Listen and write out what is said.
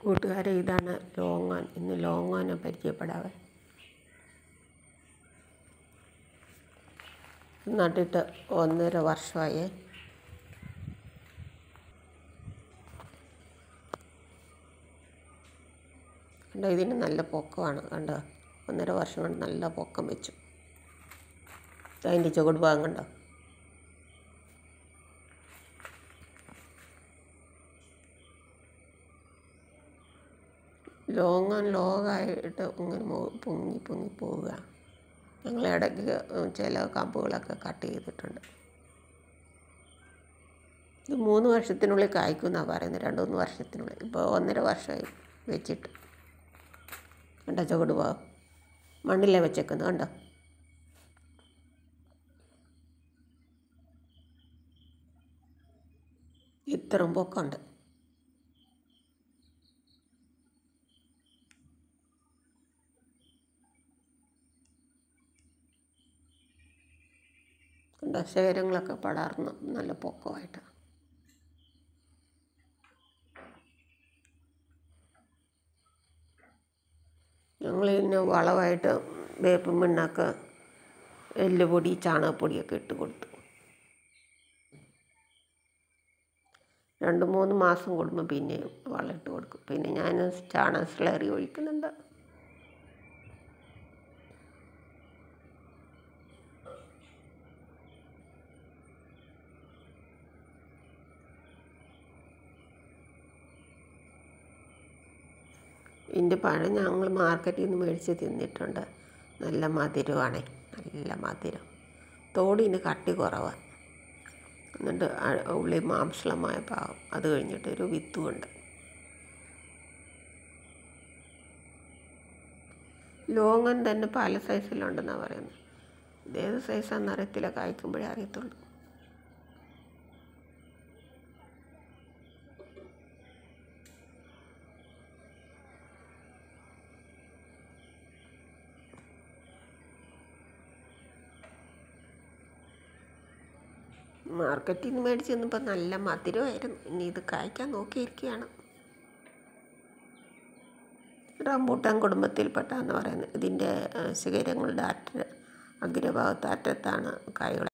കൂട്ടുകാരെ ഇതാണ് ലോങ്ങോൻ ഇന്ന് ലോങ്ങോനെ പരിചയപ്പെടാവേ നട്ടിട്ട് ഒന്നര വർഷമായി കണ്ടോ ഇതിന് നല്ല പൊക്കമാണ് കണ്ടോ ഒന്നര വർഷം കൊണ്ട് നല്ല പൊക്കം വെച്ചു അതിൻ്റെ ചുവട് ഭാഗം കണ്ടോ ലോങ്ങാൻ ലോങ്ങായിട്ട് ഇങ്ങനെ മോ- പൊങ്ങി പൊങ്ങി പോവുക ഞങ്ങൾ ഇടയ്ക്ക് ചില കമ്പുകളൊക്കെ കട്ട് ചെയ്തിട്ടുണ്ട് ഇത് മൂന്ന് വർഷത്തിനുള്ളിൽ കായ്ക്കും എന്നാണ് പറയുന്നത് രണ്ട് മൂന്ന് വർഷത്തിനുള്ളിൽ ഇപ്പോൾ ഒന്നര വർഷമായി വെച്ചിട്ട് കണ്ടോ ചുവട് ഭാഗം മണ്ണിലേ വെച്ചേക്കുന്നത് കണ്ടോ ഇത്രയും പൊക്കമുണ്ട് കണ്ടോ ശേഖരങ്ങളൊക്കെ പടർന്ന് നല്ല പൊക്കമായിട്ട് ഞങ്ങൾ ഇതിന് വളമായിട്ട് വേപ്പും പിണ്ണാക്ക് എല്ലുപൊടി ചാണകപ്പൊടിയൊക്കെ ഇട്ട് കൊടുത്തു രണ്ട് മൂന്ന് മാസം കൂടുമ്പോൾ പിന്നെയും വളം ഇട്ട് കൊടുക്കും പിന്നെ ഞാൻ ചാണക സ്ലറി ഒഴിക്കുന്നുണ്ട് ഇതിൻ്റെ പഴം ഞങ്ങൾ മാർക്കറ്റിൽ നിന്ന് മേടിച്ച് തിന്നിട്ടുണ്ട് നല്ല മധുരമാണ് നല്ല മധുരം തോടിന് കട്ടി കുറവാണ് എന്നിട്ട് അ- ഉള്ളി മാംസളമായ പാകം അത് കഴിഞ്ഞിട്ട് ഒരു വിത്തുമുണ്ട് ലോങ്ങൻ തന്നെ പല സൈസിലുണ്ടെന്നാണ് പറയുന്നത് ഇതേത് സൈസാണെന്ന് അറിയത്തില്ല കായ്ക്കുമ്പോഴേ അറിയത്തുള്ളൂ മാർക്കറ്റിൽ നിന്ന് മേടിച്ച് വന്നപ്പോൾ നല്ല മധുരമായിരുന്നു ഇനി ഇത് കായ്ക്കാൻ നോക്കിയിരിക്കുകയാണ് റംബൂട്ടാൻ കുടുംബത്തിൽപ്പെട്ടാന്ന് പറയുന്നത് ഇതിൻ്റെ ശിഖരങ്ങളുടെ അറ്റ അഗ്രഭാഗത്ത് അറ്റത്താണ് കായ്കൾ